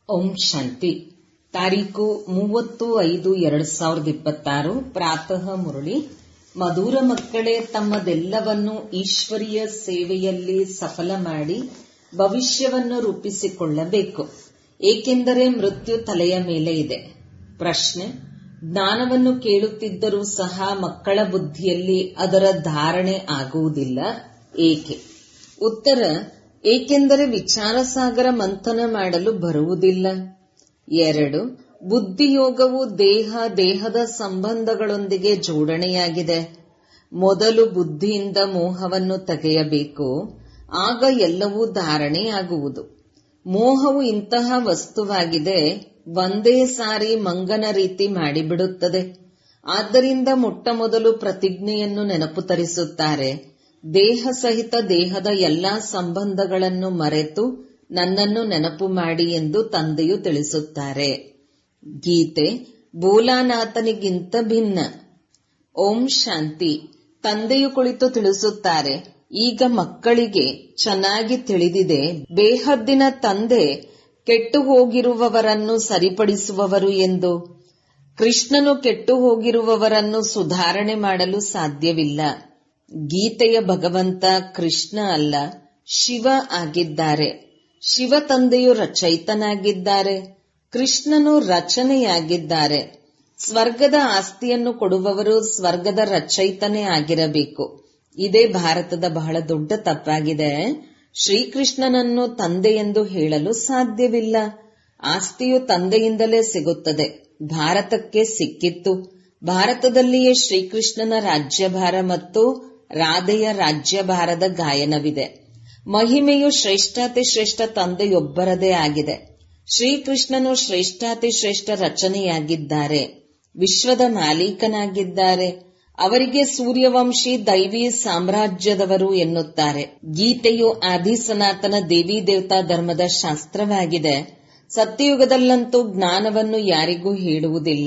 ಓಂ ಶಾಂತಿ ತಾರೀಕು ಮೂವತ್ತು ಐದು ಎರಡ್ ಸಾವಿರದ ಇಪ್ಪತ್ತಾರು ಪ್ರಾತಃ ಮುರಳಿ ಮಧುರ ಮಕ್ಕಳೇ ತಮ್ಮದೆಲ್ಲವನ್ನು ಈಶ್ವರೀಯ ಸೇವೆಯಲ್ಲಿ ಸಫಲ ಮಾಡಿ ಭವಿಷ್ಯವನ್ನು ರೂಪಿಸಿಕೊಳ್ಳಬೇಕು ಏಕೆಂದರೆ ಮೃತ್ಯು ತಲೆಯ ಮೇಲೆ ಇದೆ ಪ್ರಶ್ನೆ ಜ್ಞಾನವನ್ನು ಕೇಳುತ್ತಿದ್ದರೂ ಸಹ ಮಕ್ಕಳ ಬುದ್ಧಿಯಲ್ಲಿ ಅದರ ಧಾರಣೆ ಆಗುವುದಿಲ್ಲ ಏಕೆ ಉತ್ತರ ಏಕೆಂದರೆ ವಿಚಾರಸಾಗರ ಮಂಥನ ಮಾಡಲು ಬರುವುದಿಲ್ಲ ಎರಡು ಬುದ್ಧಿಯೋಗವು ದೇಹ ದೇಹದ ಸಂಬಂಧಗಳೊಂದಿಗೆ ಜೋಡಣೆಯಾಗಿದೆ ಮೊದಲು ಬುದ್ಧಿಯಿಂದ ಮೋಹವನ್ನು ತೆಗೆಯಬೇಕು ಆಗ ಎಲ್ಲವೂ ಧಾರಣೆಯಾಗುವುದು ಮೋಹವು ಇಂತಹ ವಸ್ತುವಾಗಿದೆ ಒಂದೇ ಸಾರಿ ಮಂಗನ ರೀತಿ ಮಾಡಿಬಿಡುತ್ತದೆ ಆದ್ದರಿಂದ ಮೊಟ್ಟ ಮೊದಲು ಪ್ರತಿಜ್ಞೆಯನ್ನು ನೆನಪು ತರಿಸುತ್ತಾರೆ ದೇಹ ಸಹಿತ ದೇಹದ ಎಲ್ಲಾ ಸಂಬಂಧಗಳನ್ನು ಮರೆತು ನನ್ನನ್ನು ನೆನಪು ಮಾಡಿ ಎಂದು ತಂದೆಯು ತಿಳಿಸುತ್ತಾರೆ ಗೀತೆ ಬೋಲಾನಾಥನಿಗಿಂತ ಭಿನ್ನ ಓಂ ಶಾಂತಿ ತಂದೆಯು ಕುಳಿತು ತಿಳಿಸುತ್ತಾರೆ ಈಗ ಮಕ್ಕಳಿಗೆ ಚೆನ್ನಾಗಿ ತಿಳಿದಿದೆ ಬೇಹದ್ದಿನ ತಂದೆ ಕೆಟ್ಟು ಹೋಗಿರುವವರನ್ನು ಸರಿಪಡಿಸುವವರು ಎಂದು ಕೃಷ್ಣನು ಕೆಟ್ಟು ಹೋಗಿರುವವರನ್ನು ಸುಧಾರಣೆ ಮಾಡಲು ಸಾಧ್ಯವಿಲ್ಲ ಗೀತೆಯ ಭಗವಂತ ಕೃಷ್ಣ ಅಲ್ಲ ಶಿವ ಆಗಿದ್ದಾರೆ ಶಿವ ತಂದೆಯು ರಚಯಿತನಾಗಿದ್ದಾರೆ ಕೃಷ್ಣನು ರಚನೆಯಾಗಿದ್ದಾರೆ ಸ್ವರ್ಗದ ಆಸ್ತಿಯನ್ನು ಕೊಡುವವರು ಸ್ವರ್ಗದ ರಚಯಿತನೇ ಆಗಿರಬೇಕು ಇದೇ ಭಾರತದ ಬಹಳ ದೊಡ್ಡ ತಪ್ಪಾಗಿದೆ ಶ್ರೀಕೃಷ್ಣನನ್ನು ತಂದೆ ಎಂದು ಹೇಳಲು ಸಾಧ್ಯವಿಲ್ಲ ಆಸ್ತಿಯು ತಂದೆಯಿಂದಲೇ ಸಿಗುತ್ತದೆ ಭಾರತಕ್ಕೆ ಸಿಕ್ಕಿತ್ತು ಭಾರತದಲ್ಲಿಯೇ ಶ್ರೀಕೃಷ್ಣನ ರಾಜ್ಯಭಾರ ಮತ್ತು ರಾಧೆಯ ರಾಜ್ಯಭಾರದ ಗಾಯನವಿದೆ ಮಹಿಮೆಯು ಶ್ರೇಷ್ಠಾತಿ ಶ್ರೇಷ್ಠ ತಂದೆಯೊಬ್ಬರದೇ ಆಗಿದೆ ಶ್ರೀಕೃಷ್ಣನು ಶ್ರೇಷ್ಠಾತಿ ಶ್ರೇಷ್ಠ ರಚನೆಯಾಗಿದ್ದಾರೆ ವಿಶ್ವದ ಮಾಲೀಕನಾಗಿದ್ದಾರೆ ಅವರಿಗೆ ಸೂರ್ಯವಂಶಿ ದೈವಿ ಸಾಮ್ರಾಜ್ಯದವರು ಎನ್ನುತ್ತಾರೆ ಗೀತೆಯು ಆದಿ ಸನಾತನ ದೇವಿ ದೇವತಾ ಧರ್ಮದ ಶಾಸ್ತ್ರವಾಗಿದೆ ಸತ್ಯಯುಗದಲ್ಲಂತೂ ಜ್ಞಾನವನ್ನು ಯಾರಿಗೂ ಹೇಳುವುದಿಲ್ಲ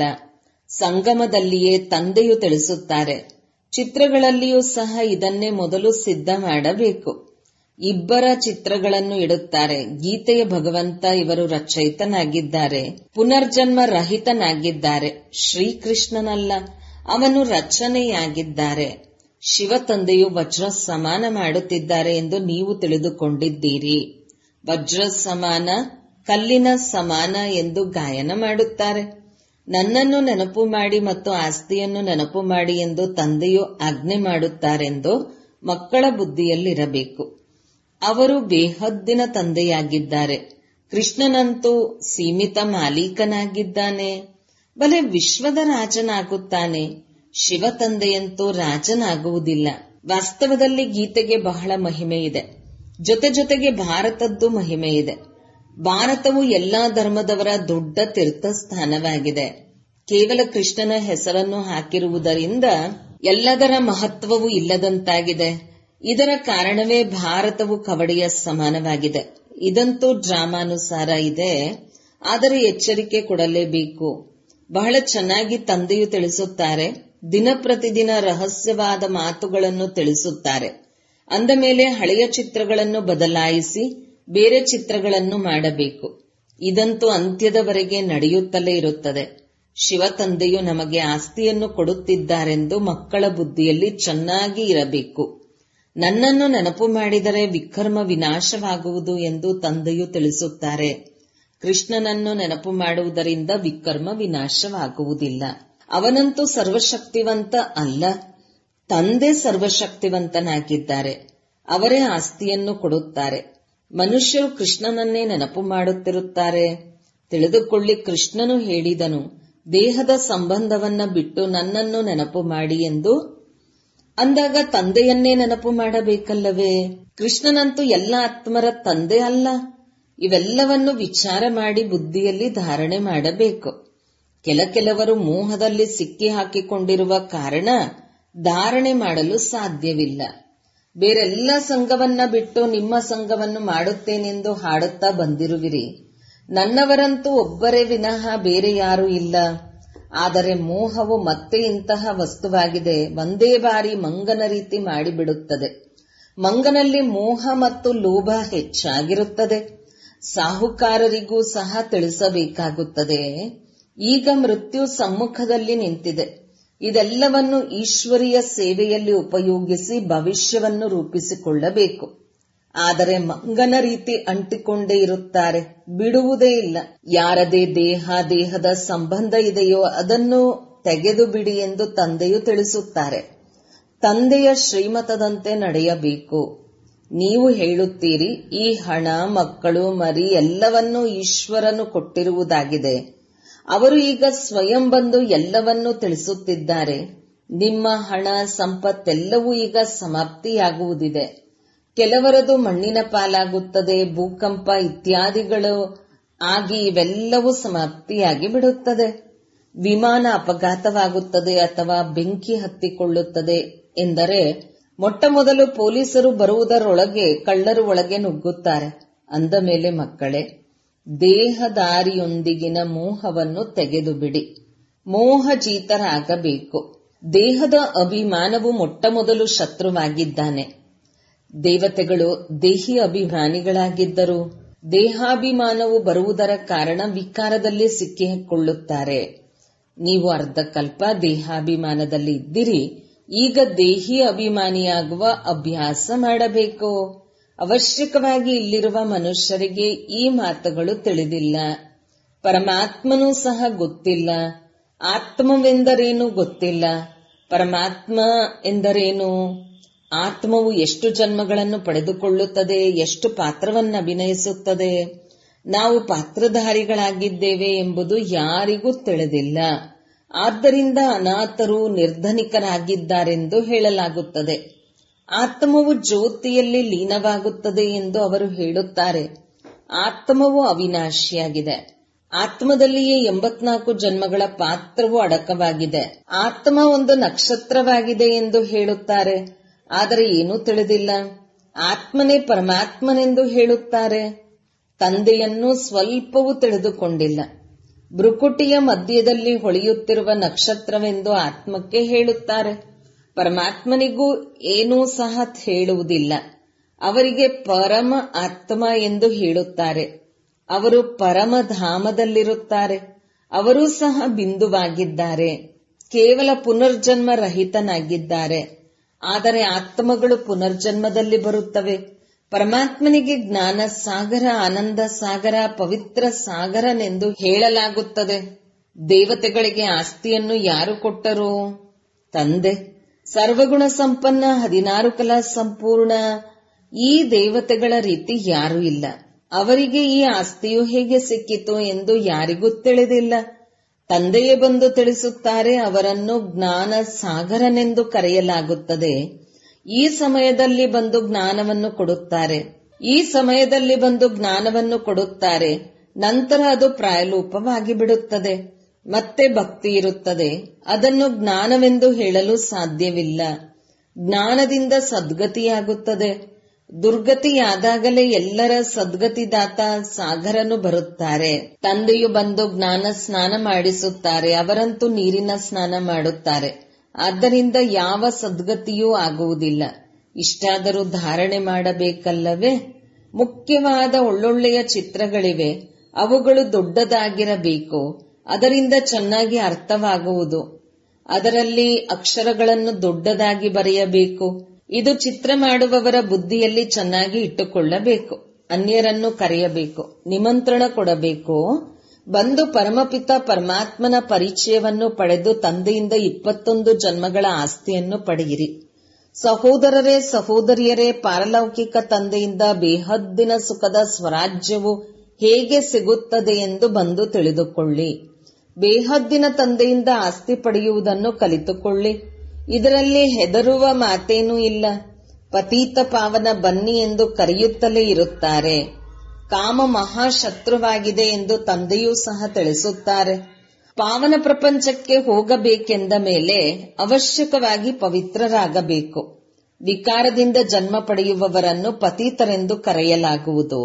ಸಂಗಮದಲ್ಲಿಯೇ ತಂದೆಯು ತಿಳಿಸುತ್ತಾರೆ ಚಿತ್ರಗಳಲ್ಲಿಯೂ ಸಹ ಇದನ್ನೇ ಮೊದಲು ಸಿದ್ಧ ಮಾಡಬೇಕು ಇಬ್ಬರ ಚಿತ್ರಗಳನ್ನು ಇಡುತ್ತಾರೆ ಗೀತೆಯ ಭಗವಂತ ಇವರು ರಚಯಿತನಾಗಿದ್ದಾರೆ ಪುನರ್ಜನ್ಮ ರಹಿತನಾಗಿದ್ದಾರೆ ಶ್ರೀಕೃಷ್ಣನಲ್ಲ ಅವನು ರಚನೆಯಾಗಿದ್ದಾರೆ ಶಿವ ತಂದೆಯು ವಜ್ರ ಸಮಾನ ಮಾಡುತ್ತಿದ್ದಾರೆ ಎಂದು ನೀವು ತಿಳಿದುಕೊಂಡಿದ್ದೀರಿ ವಜ್ರ ಸಮಾನ ಕಲ್ಲಿನ ಸಮಾನ ಎಂದು ಗಾಯನ ಮಾಡುತ್ತಾರೆ ನನ್ನನ್ನು ನೆನಪು ಮಾಡಿ ಮತ್ತು ಆಸ್ತಿಯನ್ನು ನೆನಪು ಮಾಡಿ ಎಂದು ತಂದೆಯು ಆಜ್ಞೆ ಮಾಡುತ್ತಾರೆಂದು ಮಕ್ಕಳ ಬುದ್ಧಿಯಲ್ಲಿರಬೇಕು ಅವರು ಬೇಹದ್ದಿನ ತಂದೆಯಾಗಿದ್ದಾರೆ ಕೃಷ್ಣನಂತೂ ಸೀಮಿತ ಮಾಲೀಕನಾಗಿದ್ದಾನೆ ಬಲೆ ವಿಶ್ವದ ರಾಜನಾಗುತ್ತಾನೆ ಶಿವ ತಂದೆಯಂತೂ ರಾಜನಾಗುವುದಿಲ್ಲ ವಾಸ್ತವದಲ್ಲಿ ಗೀತೆಗೆ ಬಹಳ ಮಹಿಮೆ ಇದೆ ಜೊತೆ ಜೊತೆಗೆ ಭಾರತದ್ದು ಮಹಿಮೆ ಇದೆ ಭಾರತವು ಎಲ್ಲಾ ಧರ್ಮದವರ ದೊಡ್ಡ ತೀರ್ಥಸ್ಥಾನವಾಗಿದೆ ಕೇವಲ ಕೃಷ್ಣನ ಹೆಸರನ್ನು ಹಾಕಿರುವುದರಿಂದ ಎಲ್ಲದರ ಮಹತ್ವವು ಇಲ್ಲದಂತಾಗಿದೆ ಇದರ ಕಾರಣವೇ ಭಾರತವು ಕವಡೆಯ ಸಮಾನವಾಗಿದೆ ಇದಂತೂ ಡ್ರಾಮಾನುಸಾರ ಇದೆ ಆದರೆ ಎಚ್ಚರಿಕೆ ಕೊಡಲೇಬೇಕು ಬಹಳ ಚೆನ್ನಾಗಿ ತಂದೆಯು ತಿಳಿಸುತ್ತಾರೆ ದಿನ ಪ್ರತಿದಿನ ರಹಸ್ಯವಾದ ಮಾತುಗಳನ್ನು ತಿಳಿಸುತ್ತಾರೆ ಅಂದ ಮೇಲೆ ಹಳೆಯ ಚಿತ್ರಗಳನ್ನು ಬದಲಾಯಿಸಿ ಬೇರೆ ಚಿತ್ರಗಳನ್ನು ಮಾಡಬೇಕು ಇದಂತೂ ಅಂತ್ಯದವರೆಗೆ ನಡೆಯುತ್ತಲೇ ಇರುತ್ತದೆ ಶಿವ ತಂದೆಯು ನಮಗೆ ಆಸ್ತಿಯನ್ನು ಕೊಡುತ್ತಿದ್ದಾರೆಂದು ಮಕ್ಕಳ ಬುದ್ಧಿಯಲ್ಲಿ ಚೆನ್ನಾಗಿ ಇರಬೇಕು ನನ್ನನ್ನು ನೆನಪು ಮಾಡಿದರೆ ವಿಕರ್ಮ ವಿನಾಶವಾಗುವುದು ಎಂದು ತಂದೆಯು ತಿಳಿಸುತ್ತಾರೆ ಕೃಷ್ಣನನ್ನು ನೆನಪು ಮಾಡುವುದರಿಂದ ವಿಕರ್ಮ ವಿನಾಶವಾಗುವುದಿಲ್ಲ ಅವನಂತೂ ಸರ್ವಶಕ್ತಿವಂತ ಅಲ್ಲ ತಂದೆ ಸರ್ವಶಕ್ತಿವಂತನಾಗಿದ್ದಾರೆ ಅವರೇ ಆಸ್ತಿಯನ್ನು ಕೊಡುತ್ತಾರೆ ಮನುಷ್ಯರು ಕೃಷ್ಣನನ್ನೇ ನೆನಪು ಮಾಡುತ್ತಿರುತ್ತಾರೆ ತಿಳಿದುಕೊಳ್ಳಿ ಕೃಷ್ಣನು ಹೇಳಿದನು ದೇಹದ ಸಂಬಂಧವನ್ನ ಬಿಟ್ಟು ನನ್ನನ್ನು ನೆನಪು ಮಾಡಿ ಎಂದು ಅಂದಾಗ ತಂದೆಯನ್ನೇ ನೆನಪು ಮಾಡಬೇಕಲ್ಲವೇ ಕೃಷ್ಣನಂತೂ ಎಲ್ಲ ಆತ್ಮರ ತಂದೆ ಅಲ್ಲ ಇವೆಲ್ಲವನ್ನು ವಿಚಾರ ಮಾಡಿ ಬುದ್ಧಿಯಲ್ಲಿ ಧಾರಣೆ ಮಾಡಬೇಕು ಕೆಲ ಕೆಲವರು ಮೋಹದಲ್ಲಿ ಸಿಕ್ಕಿ ಹಾಕಿಕೊಂಡಿರುವ ಕಾರಣ ಧಾರಣೆ ಮಾಡಲು ಸಾಧ್ಯವಿಲ್ಲ ಬೇರೆಲ್ಲ ಸಂಘವನ್ನ ಬಿಟ್ಟು ನಿಮ್ಮ ಸಂಘವನ್ನು ಮಾಡುತ್ತೇನೆಂದು ಹಾಡುತ್ತಾ ಬಂದಿರುವಿರಿ ನನ್ನವರಂತೂ ಒಬ್ಬರೇ ವಿನಃ ಬೇರೆ ಯಾರೂ ಇಲ್ಲ ಆದರೆ ಮೋಹವು ಮತ್ತೆ ಇಂತಹ ವಸ್ತುವಾಗಿದೆ ಒಂದೇ ಬಾರಿ ಮಂಗನ ರೀತಿ ಮಾಡಿಬಿಡುತ್ತದೆ ಮಂಗನಲ್ಲಿ ಮೋಹ ಮತ್ತು ಲೋಭ ಹೆಚ್ಚಾಗಿರುತ್ತದೆ ಸಾಹುಕಾರರಿಗೂ ಸಹ ತಿಳಿಸಬೇಕಾಗುತ್ತದೆ ಈಗ ಮೃತ್ಯು ಸಮ್ಮುಖದಲ್ಲಿ ನಿಂತಿದೆ ಇದೆಲ್ಲವನ್ನು ಈಶ್ವರಿಯ ಸೇವೆಯಲ್ಲಿ ಉಪಯೋಗಿಸಿ ಭವಿಷ್ಯವನ್ನು ರೂಪಿಸಿಕೊಳ್ಳಬೇಕು ಆದರೆ ಮಂಗನ ರೀತಿ ಅಂಟಿಕೊಂಡೇ ಇರುತ್ತಾರೆ ಬಿಡುವುದೇ ಇಲ್ಲ ಯಾರದೇ ದೇಹ ದೇಹದ ಸಂಬಂಧ ಇದೆಯೋ ಅದನ್ನು ತೆಗೆದು ಬಿಡಿ ಎಂದು ತಂದೆಯು ತಿಳಿಸುತ್ತಾರೆ ತಂದೆಯ ಶ್ರೀಮತದಂತೆ ನಡೆಯಬೇಕು ನೀವು ಹೇಳುತ್ತೀರಿ ಈ ಹಣ ಮಕ್ಕಳು ಮರಿ ಎಲ್ಲವನ್ನೂ ಈಶ್ವರನು ಕೊಟ್ಟಿರುವುದಾಗಿದೆ ಅವರು ಈಗ ಸ್ವಯಂ ಬಂದು ಎಲ್ಲವನ್ನೂ ತಿಳಿಸುತ್ತಿದ್ದಾರೆ ನಿಮ್ಮ ಹಣ ಸಂಪತ್ತೆಲ್ಲವೂ ಈಗ ಸಮಾಪ್ತಿಯಾಗುವುದಿದೆ ಕೆಲವರದು ಮಣ್ಣಿನ ಪಾಲಾಗುತ್ತದೆ ಭೂಕಂಪ ಇತ್ಯಾದಿಗಳು ಆಗಿ ಇವೆಲ್ಲವೂ ಸಮಾಪ್ತಿಯಾಗಿ ಬಿಡುತ್ತದೆ ವಿಮಾನ ಅಪಘಾತವಾಗುತ್ತದೆ ಅಥವಾ ಬೆಂಕಿ ಹತ್ತಿಕೊಳ್ಳುತ್ತದೆ ಎಂದರೆ ಮೊಟ್ಟ ಮೊದಲು ಪೊಲೀಸರು ಬರುವುದರೊಳಗೆ ಕಳ್ಳರು ಒಳಗೆ ನುಗ್ಗುತ್ತಾರೆ ಅಂದ ಮೇಲೆ ಮಕ್ಕಳೇ ದೇಹದಾರಿಯೊಂದಿಗಿನ ಮೋಹವನ್ನು ತೆಗೆದು ಬಿಡಿ ಮೋಹಜೀತರಾಗಬೇಕು ದೇಹದ ಅಭಿಮಾನವು ಮೊಟ್ಟ ಮೊದಲು ಶತ್ರುವಾಗಿದ್ದಾನೆ ದೇವತೆಗಳು ದೇಹಿ ಅಭಿಮಾನಿಗಳಾಗಿದ್ದರು ದೇಹಾಭಿಮಾನವು ಬರುವುದರ ಕಾರಣ ವಿಕಾರದಲ್ಲಿ ಸಿಕ್ಕಿಕೊಳ್ಳುತ್ತಾರೆ ನೀವು ಅರ್ಧಕಲ್ಪ ದೇಹಾಭಿಮಾನದಲ್ಲಿ ಇದ್ದಿರಿ ಈಗ ದೇಹಿ ಅಭಿಮಾನಿಯಾಗುವ ಅಭ್ಯಾಸ ಮಾಡಬೇಕು ಅವಶ್ಯಕವಾಗಿ ಇಲ್ಲಿರುವ ಮನುಷ್ಯರಿಗೆ ಈ ಮಾತುಗಳು ತಿಳಿದಿಲ್ಲ ಪರಮಾತ್ಮನೂ ಸಹ ಗೊತ್ತಿಲ್ಲ ಆತ್ಮವೆಂದರೇನು ಗೊತ್ತಿಲ್ಲ ಪರಮಾತ್ಮ ಎಂದರೇನು ಆತ್ಮವು ಎಷ್ಟು ಜನ್ಮಗಳನ್ನು ಪಡೆದುಕೊಳ್ಳುತ್ತದೆ ಎಷ್ಟು ಪಾತ್ರವನ್ನು ಅಭಿನಯಿಸುತ್ತದೆ ನಾವು ಪಾತ್ರಧಾರಿಗಳಾಗಿದ್ದೇವೆ ಎಂಬುದು ಯಾರಿಗೂ ತಿಳಿದಿಲ್ಲ ಆದ್ದರಿಂದ ಅನಾಥರು ನಿರ್ಧನಿಕರಾಗಿದ್ದಾರೆಂದು ಹೇಳಲಾಗುತ್ತದೆ ಆತ್ಮವು ಜ್ಯೋತಿಯಲ್ಲಿ ಲೀನವಾಗುತ್ತದೆ ಎಂದು ಅವರು ಹೇಳುತ್ತಾರೆ ಆತ್ಮವು ಅವಿನಾಶಿಯಾಗಿದೆ ಆತ್ಮದಲ್ಲಿಯೇ ಎಂಬತ್ನಾಲ್ಕು ಜನ್ಮಗಳ ಪಾತ್ರವು ಅಡಕವಾಗಿದೆ ಆತ್ಮ ಒಂದು ನಕ್ಷತ್ರವಾಗಿದೆ ಎಂದು ಹೇಳುತ್ತಾರೆ ಆದರೆ ಏನೂ ತಿಳಿದಿಲ್ಲ ಆತ್ಮನೇ ಪರಮಾತ್ಮನೆಂದು ಹೇಳುತ್ತಾರೆ ತಂದೆಯನ್ನು ಸ್ವಲ್ಪವೂ ತಿಳಿದುಕೊಂಡಿಲ್ಲ ಭ್ರುಕುಟಿಯ ಮಧ್ಯದಲ್ಲಿ ಹೊಳೆಯುತ್ತಿರುವ ನಕ್ಷತ್ರವೆಂದು ಆತ್ಮಕ್ಕೆ ಹೇಳುತ್ತಾರೆ ಪರಮಾತ್ಮನಿಗೂ ಏನೂ ಸಹ ಹೇಳುವುದಿಲ್ಲ ಅವರಿಗೆ ಪರಮ ಆತ್ಮ ಎಂದು ಹೇಳುತ್ತಾರೆ ಅವರು ಪರಮಧಾಮದಲ್ಲಿರುತ್ತಾರೆ ಅವರೂ ಸಹ ಬಿಂದುವಾಗಿದ್ದಾರೆ ಕೇವಲ ಪುನರ್ಜನ್ಮ ರಹಿತನಾಗಿದ್ದಾರೆ ಆದರೆ ಆತ್ಮಗಳು ಪುನರ್ಜನ್ಮದಲ್ಲಿ ಬರುತ್ತವೆ ಪರಮಾತ್ಮನಿಗೆ ಜ್ಞಾನ ಸಾಗರ ಆನಂದ ಸಾಗರ ಪವಿತ್ರ ಸಾಗರನೆಂದು ಹೇಳಲಾಗುತ್ತದೆ ದೇವತೆಗಳಿಗೆ ಆಸ್ತಿಯನ್ನು ಯಾರು ಕೊಟ್ಟರು ತಂದೆ ಸರ್ವಗುಣ ಸಂಪನ್ನ ಹದಿನಾರು ಕಲಾ ಸಂಪೂರ್ಣ ಈ ದೇವತೆಗಳ ರೀತಿ ಯಾರೂ ಇಲ್ಲ ಅವರಿಗೆ ಈ ಆಸ್ತಿಯು ಹೇಗೆ ಸಿಕ್ಕಿತು ಎಂದು ಯಾರಿಗೂ ತಿಳಿದಿಲ್ಲ ತಂದೆಯೇ ಬಂದು ತಿಳಿಸುತ್ತಾರೆ ಅವರನ್ನು ಜ್ಞಾನ ಸಾಗರನೆಂದು ಕರೆಯಲಾಗುತ್ತದೆ ಈ ಸಮಯದಲ್ಲಿ ಬಂದು ಜ್ಞಾನವನ್ನು ಕೊಡುತ್ತಾರೆ ಈ ಸಮಯದಲ್ಲಿ ಬಂದು ಜ್ಞಾನವನ್ನು ಕೊಡುತ್ತಾರೆ ನಂತರ ಅದು ಪ್ರಾಯಲೂಪವಾಗಿ ಬಿಡುತ್ತದೆ ಮತ್ತೆ ಭಕ್ತಿ ಇರುತ್ತದೆ ಅದನ್ನು ಜ್ಞಾನವೆಂದು ಹೇಳಲು ಸಾಧ್ಯವಿಲ್ಲ ಜ್ಞಾನದಿಂದ ಸದ್ಗತಿಯಾಗುತ್ತದೆ ದುರ್ಗತಿಯಾದಾಗಲೇ ಎಲ್ಲರ ಸದ್ಗತಿದಾತ ಸಾಗರನು ಬರುತ್ತಾರೆ ತಂದೆಯು ಬಂದು ಜ್ಞಾನ ಸ್ನಾನ ಮಾಡಿಸುತ್ತಾರೆ ಅವರಂತೂ ನೀರಿನ ಸ್ನಾನ ಮಾಡುತ್ತಾರೆ ಆದ್ದರಿಂದ ಯಾವ ಸದ್ಗತಿಯೂ ಆಗುವುದಿಲ್ಲ ಇಷ್ಟಾದರೂ ಧಾರಣೆ ಮಾಡಬೇಕಲ್ಲವೇ ಮುಖ್ಯವಾದ ಒಳ್ಳೊಳ್ಳೆಯ ಚಿತ್ರಗಳಿವೆ ಅವುಗಳು ದೊಡ್ಡದಾಗಿರಬೇಕು ಅದರಿಂದ ಚೆನ್ನಾಗಿ ಅರ್ಥವಾಗುವುದು ಅದರಲ್ಲಿ ಅಕ್ಷರಗಳನ್ನು ದೊಡ್ಡದಾಗಿ ಬರೆಯಬೇಕು ಇದು ಚಿತ್ರ ಮಾಡುವವರ ಬುದ್ಧಿಯಲ್ಲಿ ಚೆನ್ನಾಗಿ ಇಟ್ಟುಕೊಳ್ಳಬೇಕು ಅನ್ಯರನ್ನು ಕರೆಯಬೇಕು ನಿಮಂತ್ರಣ ಕೊಡಬೇಕು ಬಂದು ಪರಮಪಿತ ಪರಮಾತ್ಮನ ಪರಿಚಯವನ್ನು ಪಡೆದು ತಂದೆಯಿಂದ ಇಪ್ಪತ್ತೊಂದು ಜನ್ಮಗಳ ಆಸ್ತಿಯನ್ನು ಪಡೆಯಿರಿ ಸಹೋದರರೇ ಸಹೋದರಿಯರೇ ಪಾರಲೌಕಿಕ ತಂದೆಯಿಂದ ಬೇಹದ್ದಿನ ಸುಖದ ಸ್ವರಾಜ್ಯವು ಹೇಗೆ ಸಿಗುತ್ತದೆ ಎಂದು ಬಂದು ತಿಳಿದುಕೊಳ್ಳಿ ಬೇಹದ್ದಿನ ತಂದೆಯಿಂದ ಆಸ್ತಿ ಪಡೆಯುವುದನ್ನು ಕಲಿತುಕೊಳ್ಳಿ ಇದರಲ್ಲಿ ಹೆದರುವ ಮಾತೇನೂ ಇಲ್ಲ ಪತೀತ ಪಾವನ ಬನ್ನಿ ಎಂದು ಕರೆಯುತ್ತಲೇ ಇರುತ್ತಾರೆ ಕಾಮ ಮಹಾಶತ್ರುವಾಗಿದೆ ಎಂದು ತಂದೆಯೂ ಸಹ ತಿಳಿಸುತ್ತಾರೆ ಪಾವನ ಪ್ರಪಂಚಕ್ಕೆ ಹೋಗಬೇಕೆಂದ ಮೇಲೆ ಅವಶ್ಯಕವಾಗಿ ಪವಿತ್ರರಾಗಬೇಕು ವಿಕಾರದಿಂದ ಜನ್ಮ ಪಡೆಯುವವರನ್ನು ಪತೀತರೆಂದು ಕರೆಯಲಾಗುವುದು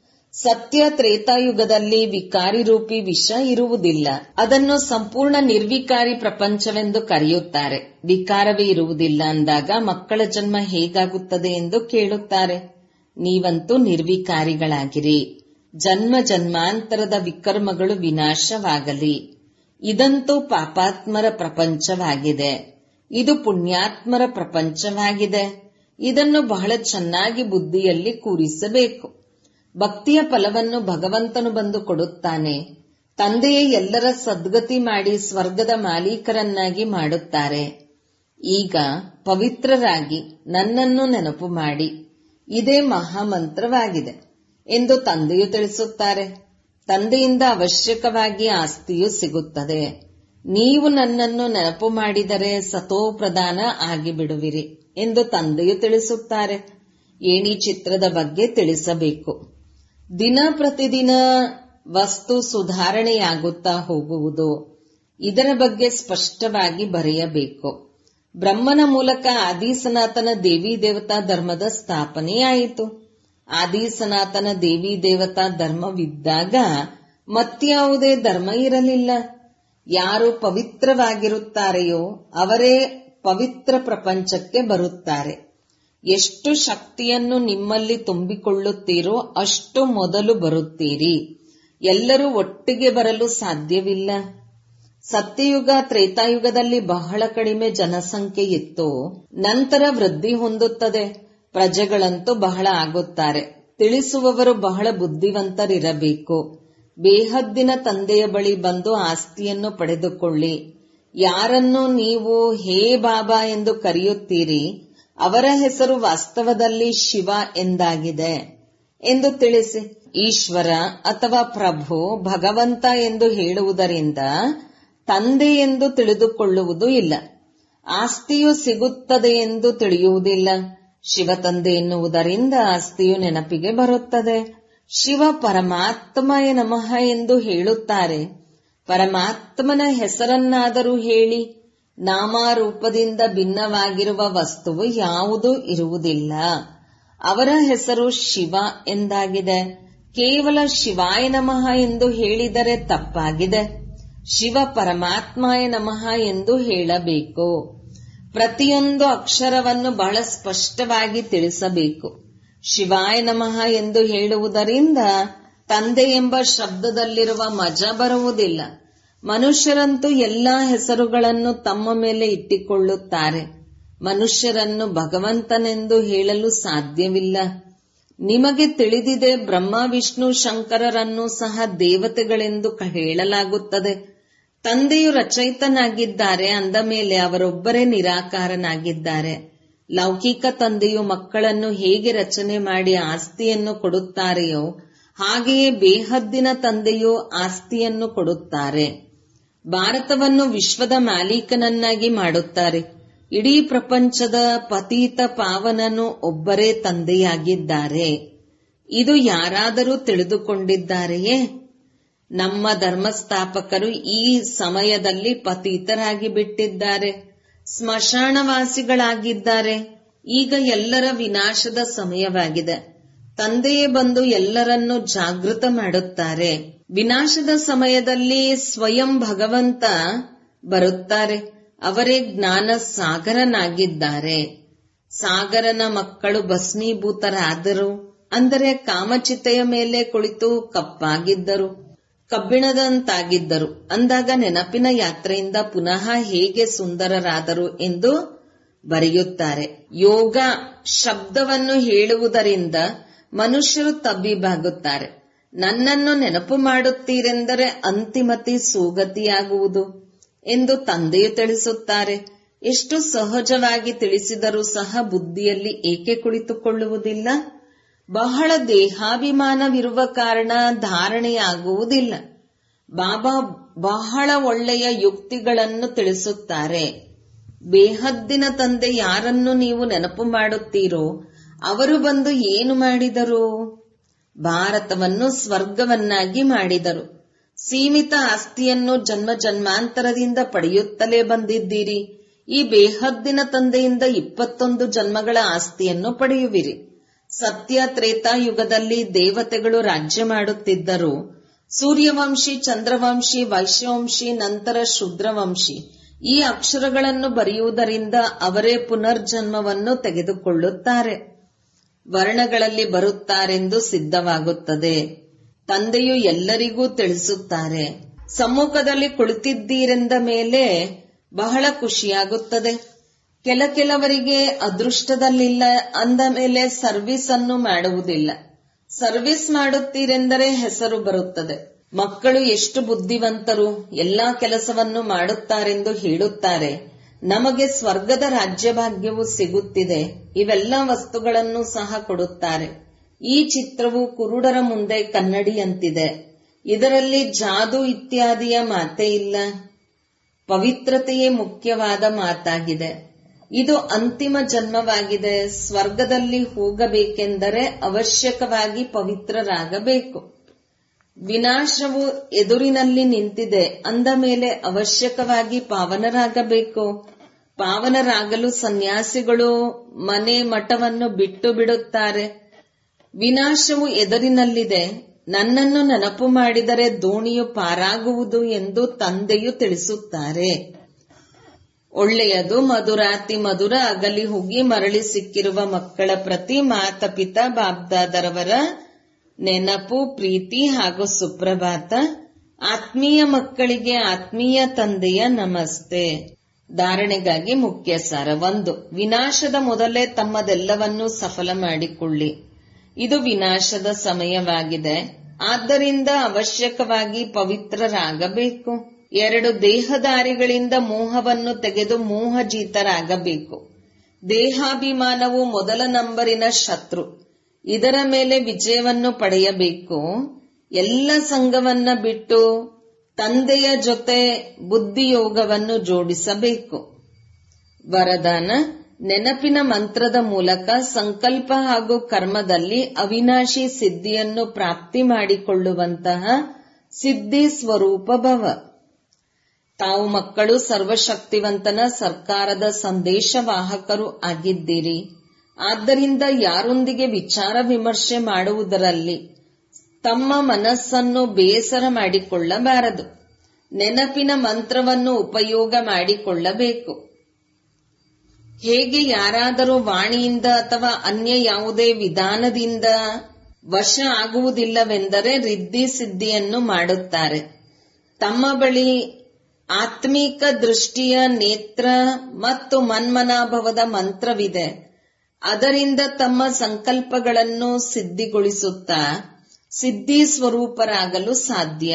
ಸತ್ಯ ತ್ರೇತಾಯುಗದಲ್ಲಿ ವಿಕಾರಿ ರೂಪಿ ವಿಷ ಇರುವುದಿಲ್ಲ ಅದನ್ನು ಸಂಪೂರ್ಣ ನಿರ್ವಿಕಾರಿ ಪ್ರಪಂಚವೆಂದು ಕರೆಯುತ್ತಾರೆ ವಿಕಾರವೇ ಇರುವುದಿಲ್ಲ ಅಂದಾಗ ಮಕ್ಕಳ ಜನ್ಮ ಹೇಗಾಗುತ್ತದೆ ಎಂದು ಕೇಳುತ್ತಾರೆ ನೀವಂತೂ ನಿರ್ವಿಕಾರಿಗಳಾಗಿರಿ ಜನ್ಮ ಜನ್ಮಾಂತರದ ವಿಕರ್ಮಗಳು ವಿನಾಶವಾಗಲಿ ಇದಂತೂ ಪಾಪಾತ್ಮರ ಪ್ರಪಂಚವಾಗಿದೆ ಇದು ಪುಣ್ಯಾತ್ಮರ ಪ್ರಪಂಚವಾಗಿದೆ ಇದನ್ನು ಬಹಳ ಚೆನ್ನಾಗಿ ಬುದ್ಧಿಯಲ್ಲಿ ಕೂರಿಸಬೇಕು ಭಕ್ತಿಯ ಫಲವನ್ನು ಭಗವಂತನು ಬಂದು ಕೊಡುತ್ತಾನೆ ತಂದೆಯೇ ಎಲ್ಲರ ಸದ್ಗತಿ ಮಾಡಿ ಸ್ವರ್ಗದ ಮಾಲೀಕರನ್ನಾಗಿ ಮಾಡುತ್ತಾರೆ ಈಗ ಪವಿತ್ರರಾಗಿ ನನ್ನನ್ನು ನೆನಪು ಮಾಡಿ ಇದೇ ಮಹಾಮಂತ್ರವಾಗಿದೆ ಎಂದು ತಂದೆಯು ತಿಳಿಸುತ್ತಾರೆ ತಂದೆಯಿಂದ ಅವಶ್ಯಕವಾಗಿ ಆಸ್ತಿಯು ಸಿಗುತ್ತದೆ ನೀವು ನನ್ನನ್ನು ನೆನಪು ಮಾಡಿದರೆ ಸತೋಪ್ರಧಾನ ಆಗಿಬಿಡುವಿರಿ ಎಂದು ತಂದೆಯು ತಿಳಿಸುತ್ತಾರೆ ಏಣಿ ಚಿತ್ರದ ಬಗ್ಗೆ ತಿಳಿಸಬೇಕು ದಿನ ಪ್ರತಿದಿನ ವಸ್ತು ಸುಧಾರಣೆಯಾಗುತ್ತಾ ಹೋಗುವುದು ಇದರ ಬಗ್ಗೆ ಸ್ಪಷ್ಟವಾಗಿ ಬರೆಯಬೇಕು ಬ್ರಹ್ಮನ ಮೂಲಕ ಆದಿ ಸನಾತನ ದೇವಿ ದೇವತಾ ಧರ್ಮದ ಸ್ಥಾಪನೆಯಾಯಿತು ಆದಿ ಸನಾತನ ದೇವಿ ದೇವತಾ ಧರ್ಮವಿದ್ದಾಗ ಮತ್ಯಾವುದೇ ಧರ್ಮ ಇರಲಿಲ್ಲ ಯಾರು ಪವಿತ್ರವಾಗಿರುತ್ತಾರೆಯೋ ಅವರೇ ಪವಿತ್ರ ಪ್ರಪಂಚಕ್ಕೆ ಬರುತ್ತಾರೆ ಎಷ್ಟು ಶಕ್ತಿಯನ್ನು ನಿಮ್ಮಲ್ಲಿ ತುಂಬಿಕೊಳ್ಳುತ್ತೀರೋ ಅಷ್ಟು ಮೊದಲು ಬರುತ್ತೀರಿ ಎಲ್ಲರೂ ಒಟ್ಟಿಗೆ ಬರಲು ಸಾಧ್ಯವಿಲ್ಲ ಸತ್ಯಯುಗ ತ್ರೇತಾಯುಗದಲ್ಲಿ ಬಹಳ ಕಡಿಮೆ ಜನಸಂಖ್ಯೆ ಇತ್ತು ನಂತರ ವೃದ್ಧಿ ಹೊಂದುತ್ತದೆ ಪ್ರಜೆಗಳಂತೂ ಬಹಳ ಆಗುತ್ತಾರೆ ತಿಳಿಸುವವರು ಬಹಳ ಬುದ್ಧಿವಂತರಿರಬೇಕು ಬೇಹದ್ದಿನ ತಂದೆಯ ಬಳಿ ಬಂದು ಆಸ್ತಿಯನ್ನು ಪಡೆದುಕೊಳ್ಳಿ ಯಾರನ್ನು ನೀವು ಹೇ ಬಾಬಾ ಎಂದು ಕರೆಯುತ್ತೀರಿ ಅವರ ಹೆಸರು ವಾಸ್ತವದಲ್ಲಿ ಶಿವ ಎಂದಾಗಿದೆ ಎಂದು ತಿಳಿಸಿ ಈಶ್ವರ ಅಥವಾ ಪ್ರಭು ಭಗವಂತ ಎಂದು ಹೇಳುವುದರಿಂದ ತಂದೆ ಎಂದು ತಿಳಿದುಕೊಳ್ಳುವುದು ಇಲ್ಲ ಆಸ್ತಿಯು ಸಿಗುತ್ತದೆ ಎಂದು ತಿಳಿಯುವುದಿಲ್ಲ ಶಿವ ತಂದೆ ಎನ್ನುವುದರಿಂದ ಆಸ್ತಿಯು ನೆನಪಿಗೆ ಬರುತ್ತದೆ ಶಿವ ಪರಮಾತ್ಮಯ ನಮಃ ಎಂದು ಹೇಳುತ್ತಾರೆ ಪರಮಾತ್ಮನ ಹೆಸರನ್ನಾದರೂ ಹೇಳಿ ನಾಮಾರೂಪದಿಂದ ಭಿನ್ನವಾಗಿರುವ ವಸ್ತುವು ಯಾವುದೂ ಇರುವುದಿಲ್ಲ ಅವರ ಹೆಸರು ಶಿವ ಎಂದಾಗಿದೆ ಕೇವಲ ಶಿವಾಯ ನಮಃ ಎಂದು ಹೇಳಿದರೆ ತಪ್ಪಾಗಿದೆ ಶಿವ ಪರಮಾತ್ಮಾಯ ನಮಃ ಎಂದು ಹೇಳಬೇಕು ಪ್ರತಿಯೊಂದು ಅಕ್ಷರವನ್ನು ಬಹಳ ಸ್ಪಷ್ಟವಾಗಿ ತಿಳಿಸಬೇಕು ಶಿವಾಯ ನಮಃ ಎಂದು ಹೇಳುವುದರಿಂದ ತಂದೆ ಎಂಬ ಶಬ್ದದಲ್ಲಿರುವ ಮಜ ಬರುವುದಿಲ್ಲ ಮನುಷ್ಯರಂತೂ ಎಲ್ಲಾ ಹೆಸರುಗಳನ್ನು ತಮ್ಮ ಮೇಲೆ ಇಟ್ಟಿಕೊಳ್ಳುತ್ತಾರೆ ಮನುಷ್ಯರನ್ನು ಭಗವಂತನೆಂದು ಹೇಳಲು ಸಾಧ್ಯವಿಲ್ಲ ನಿಮಗೆ ತಿಳಿದಿದೆ ಬ್ರಹ್ಮ ವಿಷ್ಣು ಶಂಕರರನ್ನು ಸಹ ದೇವತೆಗಳೆಂದು ಹೇಳಲಾಗುತ್ತದೆ ತಂದೆಯು ರಚಯಿತನಾಗಿದ್ದಾರೆ ಅಂದ ಮೇಲೆ ಅವರೊಬ್ಬರೇ ನಿರಾಕಾರನಾಗಿದ್ದಾರೆ ಲೌಕಿಕ ತಂದೆಯು ಮಕ್ಕಳನ್ನು ಹೇಗೆ ರಚನೆ ಮಾಡಿ ಆಸ್ತಿಯನ್ನು ಕೊಡುತ್ತಾರೆಯೋ ಹಾಗೆಯೇ ಬೇಹದ್ದಿನ ತಂದೆಯು ಆಸ್ತಿಯನ್ನು ಕೊಡುತ್ತಾರೆ ಭಾರತವನ್ನು ವಿಶ್ವದ ಮಾಲೀಕನನ್ನಾಗಿ ಮಾಡುತ್ತಾರೆ ಇಡೀ ಪ್ರಪಂಚದ ಪತೀತ ಪಾವನನು ಒಬ್ಬರೇ ತಂದೆಯಾಗಿದ್ದಾರೆ ಇದು ಯಾರಾದರೂ ತಿಳಿದುಕೊಂಡಿದ್ದಾರೆಯೇ ನಮ್ಮ ಧರ್ಮಸ್ಥಾಪಕರು ಈ ಸಮಯದಲ್ಲಿ ಪತೀತರಾಗಿ ಬಿಟ್ಟಿದ್ದಾರೆ ಸ್ಮಶಾನವಾಸಿಗಳಾಗಿದ್ದಾರೆ ಈಗ ಎಲ್ಲರ ವಿನಾಶದ ಸಮಯವಾಗಿದೆ ತಂದೆಯೇ ಬಂದು ಎಲ್ಲರನ್ನೂ ಜಾಗೃತ ಮಾಡುತ್ತಾರೆ ವಿನಾಶದ ಸಮಯದಲ್ಲಿ ಸ್ವಯಂ ಭಗವಂತ ಬರುತ್ತಾರೆ ಅವರೇ ಜ್ಞಾನ ಸಾಗರನಾಗಿದ್ದಾರೆ ಸಾಗರನ ಮಕ್ಕಳು ಭಸ್ಮೀಭೂತರಾದರು ಅಂದರೆ ಕಾಮಚಿತೆಯ ಮೇಲೆ ಕುಳಿತು ಕಪ್ಪಾಗಿದ್ದರು ಕಬ್ಬಿಣದಂತಾಗಿದ್ದರು ಅಂದಾಗ ನೆನಪಿನ ಯಾತ್ರೆಯಿಂದ ಪುನಃ ಹೇಗೆ ಸುಂದರರಾದರು ಎಂದು ಬರೆಯುತ್ತಾರೆ ಯೋಗ ಶಬ್ದವನ್ನು ಹೇಳುವುದರಿಂದ ಮನುಷ್ಯರು ತಬ್ಬಿಬಾಗುತ್ತಾರೆ ನನ್ನನ್ನು ನೆನಪು ಮಾಡುತ್ತೀರೆಂದರೆ ಅಂತಿಮತಿ ಸುಗತಿಯಾಗುವುದು ಎಂದು ತಂದೆಯು ತಿಳಿಸುತ್ತಾರೆ ಎಷ್ಟು ಸಹಜವಾಗಿ ತಿಳಿಸಿದರೂ ಸಹ ಬುದ್ಧಿಯಲ್ಲಿ ಏಕೆ ಕುಳಿತುಕೊಳ್ಳುವುದಿಲ್ಲ ಬಹಳ ದೇಹಾಭಿಮಾನವಿರುವ ಕಾರಣ ಧಾರಣೆಯಾಗುವುದಿಲ್ಲ ಬಾಬಾ ಬಹಳ ಒಳ್ಳೆಯ ಯುಕ್ತಿಗಳನ್ನು ತಿಳಿಸುತ್ತಾರೆ ಬೇಹದ್ದಿನ ತಂದೆ ಯಾರನ್ನು ನೀವು ನೆನಪು ಮಾಡುತ್ತೀರೋ ಅವರು ಬಂದು ಏನು ಮಾಡಿದರು ಭಾರತವನ್ನು ಸ್ವರ್ಗವನ್ನಾಗಿ ಮಾಡಿದರು ಸೀಮಿತ ಆಸ್ತಿಯನ್ನು ಜನ್ಮ ಜನ್ಮಾಂತರದಿಂದ ಪಡೆಯುತ್ತಲೇ ಬಂದಿದ್ದೀರಿ ಈ ಬೇಹದ್ದಿನ ತಂದೆಯಿಂದ ಇಪ್ಪತ್ತೊಂದು ಜನ್ಮಗಳ ಆಸ್ತಿಯನ್ನು ಪಡೆಯುವಿರಿ ಸತ್ಯ ತ್ರೇತಾಯುಗದಲ್ಲಿ ದೇವತೆಗಳು ರಾಜ್ಯ ಮಾಡುತ್ತಿದ್ದರು ಸೂರ್ಯವಂಶಿ ಚಂದ್ರವಂಶಿ ವೈಶ್ಯವಂಶಿ ನಂತರ ಶುದ್ರವಂಶಿ ಈ ಅಕ್ಷರಗಳನ್ನು ಬರೆಯುವುದರಿಂದ ಅವರೇ ಪುನರ್ಜನ್ಮವನ್ನು ತೆಗೆದುಕೊಳ್ಳುತ್ತಾರೆ ವರ್ಣಗಳಲ್ಲಿ ಬರುತ್ತಾರೆಂದು ಸಿದ್ಧವಾಗುತ್ತದೆ ತಂದೆಯು ಎಲ್ಲರಿಗೂ ತಿಳಿಸುತ್ತಾರೆ ಸಮ್ಮುಖದಲ್ಲಿ ಕುಳಿತಿದ್ದೀರೆಂದ ಮೇಲೆ ಬಹಳ ಖುಷಿಯಾಗುತ್ತದೆ ಕೆಲ ಕೆಲವರಿಗೆ ಅದೃಷ್ಟದಲ್ಲಿಲ್ಲ ಅಂದ ಮೇಲೆ ಸರ್ವಿಸ್ ಅನ್ನು ಮಾಡುವುದಿಲ್ಲ ಸರ್ವಿಸ್ ಮಾಡುತ್ತೀರೆಂದರೆ ಹೆಸರು ಬರುತ್ತದೆ ಮಕ್ಕಳು ಎಷ್ಟು ಬುದ್ಧಿವಂತರು ಎಲ್ಲಾ ಕೆಲಸವನ್ನು ಮಾಡುತ್ತಾರೆಂದು ಹೇಳುತ್ತಾರೆ ನಮಗೆ ಸ್ವರ್ಗದ ರಾಜ್ಯಭಾಗ್ಯವು ಸಿಗುತ್ತಿದೆ ಇವೆಲ್ಲ ವಸ್ತುಗಳನ್ನು ಸಹ ಕೊಡುತ್ತಾರೆ ಈ ಚಿತ್ರವು ಕುರುಡರ ಮುಂದೆ ಕನ್ನಡಿಯಂತಿದೆ ಇದರಲ್ಲಿ ಜಾದು ಇತ್ಯಾದಿಯ ಮಾತೇ ಇಲ್ಲ ಪವಿತ್ರತೆಯೇ ಮುಖ್ಯವಾದ ಮಾತಾಗಿದೆ ಇದು ಅಂತಿಮ ಜನ್ಮವಾಗಿದೆ ಸ್ವರ್ಗದಲ್ಲಿ ಹೋಗಬೇಕೆಂದರೆ ಅವಶ್ಯಕವಾಗಿ ಪವಿತ್ರರಾಗಬೇಕು ವಿನಾಶವು ಎದುರಿನಲ್ಲಿ ನಿಂತಿದೆ ಅಂದ ಮೇಲೆ ಅವಶ್ಯಕವಾಗಿ ಪಾವನರಾಗಬೇಕು ಪಾವನರಾಗಲು ಸನ್ಯಾಸಿಗಳು ಮನೆ ಮಠವನ್ನು ಬಿಟ್ಟು ಬಿಡುತ್ತಾರೆ ವಿನಾಶವು ಎದುರಿನಲ್ಲಿದೆ ನನ್ನನ್ನು ನೆನಪು ಮಾಡಿದರೆ ದೋಣಿಯು ಪಾರಾಗುವುದು ಎಂದು ತಂದೆಯು ತಿಳಿಸುತ್ತಾರೆ ಒಳ್ಳೆಯದು ಮಧುರಾತಿ ಮಧುರ ಅಗಲಿ ಹೋಗಿ ಮರಳಿ ಸಿಕ್ಕಿರುವ ಮಕ್ಕಳ ಪ್ರತಿ ಮಾತಪಿತ ಬಾಬ್ದಾದರವರ ನೆನಪು ಪ್ರೀತಿ ಹಾಗೂ ಸುಪ್ರಭಾತ ಆತ್ಮೀಯ ಮಕ್ಕಳಿಗೆ ಆತ್ಮೀಯ ತಂದೆಯ ನಮಸ್ತೆ ಧಾರಣೆಗಾಗಿ ಮುಖ್ಯ ಸಾರ ಒಂದು ವಿನಾಶದ ಮೊದಲೇ ತಮ್ಮದೆಲ್ಲವನ್ನೂ ಸಫಲ ಮಾಡಿಕೊಳ್ಳಿ ಇದು ವಿನಾಶದ ಸಮಯವಾಗಿದೆ ಆದ್ದರಿಂದ ಅವಶ್ಯಕವಾಗಿ ಪವಿತ್ರರಾಗಬೇಕು ಎರಡು ದೇಹದಾರಿಗಳಿಂದ ಮೋಹವನ್ನು ತೆಗೆದು ಮೋಹಜೀತರಾಗಬೇಕು ದೇಹಾಭಿಮಾನವು ಮೊದಲ ನಂಬರಿನ ಶತ್ರು ಇದರ ಮೇಲೆ ವಿಜಯವನ್ನು ಪಡೆಯಬೇಕು ಎಲ್ಲ ಸಂಘವನ್ನ ಬಿಟ್ಟು ತಂದೆಯ ಜೊತೆ ಬುದ್ಧಿಯೋಗವನ್ನು ಜೋಡಿಸಬೇಕು ವರದಾನ ನೆನಪಿನ ಮಂತ್ರದ ಮೂಲಕ ಸಂಕಲ್ಪ ಹಾಗೂ ಕರ್ಮದಲ್ಲಿ ಅವಿನಾಶಿ ಸಿದ್ಧಿಯನ್ನು ಪ್ರಾಪ್ತಿ ಮಾಡಿಕೊಳ್ಳುವಂತಹ ಸಿದ್ಧಿ ಸ್ವರೂಪ ಭವ ತಾವು ಮಕ್ಕಳು ಸರ್ವಶಕ್ತಿವಂತನ ಸರ್ಕಾರದ ಸಂದೇಶವಾಹಕರು ಆಗಿದ್ದೀರಿ ಆದ್ದರಿಂದ ಯಾರೊಂದಿಗೆ ವಿಚಾರ ವಿಮರ್ಶೆ ಮಾಡುವುದರಲ್ಲಿ ತಮ್ಮ ಮನಸ್ಸನ್ನು ಬೇಸರ ಮಾಡಿಕೊಳ್ಳಬಾರದು ನೆನಪಿನ ಮಂತ್ರವನ್ನು ಉಪಯೋಗ ಮಾಡಿಕೊಳ್ಳಬೇಕು ಹೇಗೆ ಯಾರಾದರೂ ವಾಣಿಯಿಂದ ಅಥವಾ ಅನ್ಯ ಯಾವುದೇ ವಿಧಾನದಿಂದ ವಶ ಆಗುವುದಿಲ್ಲವೆಂದರೆ ರಿದ್ದಿ ಸಿದ್ಧಿಯನ್ನು ಮಾಡುತ್ತಾರೆ ತಮ್ಮ ಬಳಿ ಆತ್ಮೀಕ ದೃಷ್ಟಿಯ ನೇತ್ರ ಮತ್ತು ಮನ್ಮನಾಭವದ ಮಂತ್ರವಿದೆ ಅದರಿಂದ ತಮ್ಮ ಸಂಕಲ್ಪಗಳನ್ನು ಸಿದ್ಧಿಗೊಳಿಸುತ್ತಾ ಸಿದ್ಧಿ ಸ್ವರೂಪರಾಗಲು ಸಾಧ್ಯ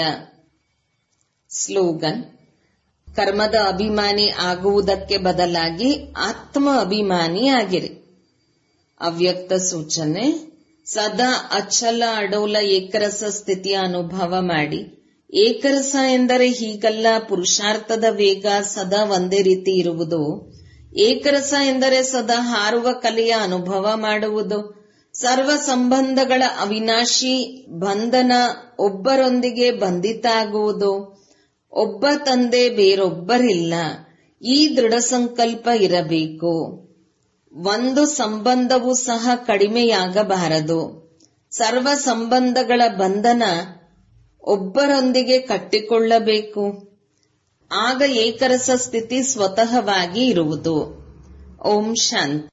ಸ್ಲೋಗನ್ ಕರ್ಮದ ಅಭಿಮಾನಿ ಆಗುವುದಕ್ಕೆ ಬದಲಾಗಿ ಆತ್ಮ ಅಭಿಮಾನಿ ಆಗಿರಿ ಅವ್ಯಕ್ತ ಸೂಚನೆ ಸದಾ ಅಚಲ ಅಡೋಲ ಏಕರಸ ಸ್ಥಿತಿಯ ಅನುಭವ ಮಾಡಿ ಏಕರಸ ಎಂದರೆ ಹೀಗಲ್ಲ ಪುರುಷಾರ್ಥದ ವೇಗ ಸದಾ ಒಂದೇ ರೀತಿ ಇರುವುದು ಏಕರಸ ಎಂದರೆ ಸದಾ ಹಾರುವ ಕಲೆಯ ಅನುಭವ ಮಾಡುವುದು ಸರ್ವ ಸಂಬಂಧಗಳ ಅವಿನಾಶಿ ಬಂಧನ ಒಬ್ಬರೊಂದಿಗೆ ಬಂಧಿತ ಆಗುವುದು ಒಬ್ಬ ತಂದೆ ಬೇರೊಬ್ಬರಿಲ್ಲ ಈ ದೃಢ ಸಂಕಲ್ಪ ಇರಬೇಕು ಒಂದು ಸಂಬಂಧವೂ ಸಹ ಕಡಿಮೆಯಾಗಬಾರದು ಸರ್ವ ಸಂಬಂಧಗಳ ಬಂಧನ ಒಬ್ಬರೊಂದಿಗೆ ಕಟ್ಟಿಕೊಳ್ಳಬೇಕು ಆಗ ಏಕರಸ ಸ್ಥಿತಿ ಸ್ವತಃವಾಗಿ ಇರುವುದು ಓಂ ಶಾಂತಿ